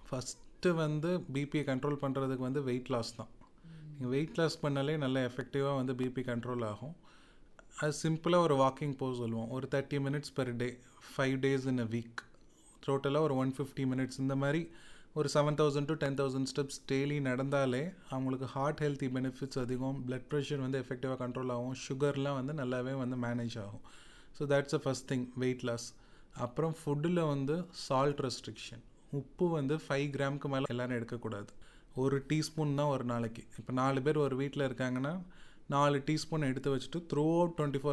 first வந்து பிபியை control பண்ணுறதுக்கு வந்து வெயிட் லாஸ் தான் நீங்கள் வெயிட் லாஸ் பண்ணாலே நல்ல எஃபெக்டிவாக வந்து பிபி கண்ட்ரோல் ஆகும் அது சிம்பிளாக ஒரு வாக்கிங் போக சொல்லுவோம் ஒரு thirty minutes per day five days in a week டோட்டலாக ஒரு ஒன் ஃபிஃப்டி மினிட்ஸ் இந்த மாதிரி ஒரு seven thousand to ten thousand steps daily நடந்தாலே அவங்களுக்கு ஹார்ட் ஹெல்த்தி பெனிஃபிட்ஸ் அதிகம் பிளட் ப்ரெஷர் வந்து எஃபெக்டிவாக கண்ட்ரோல் ஆகும் சுகர்லாம் வந்து நல்லாவே வந்து மேனேஜ் ஆகும் so that's a first thing weight loss அப்புறம் ஃபுட்டில் வந்து சால்ட் ரெஸ்ட்ரிக்ஷன் உப்பு வந்து ஃபைவ் கிராமுக்கு மேலே எல்லோரும் எடுக்கக்கூடாது ஒரு டீஸ்பூன் தான் ஒரு நாளைக்கு இப்போ நாலு பேர் ஒரு வீட்டில் இருக்காங்கன்னா நாலு டீஸ்பூன் எடுத்து வச்சுட்டு த்ரூ அவுட் டுவெண்ட்டி ஃபோர்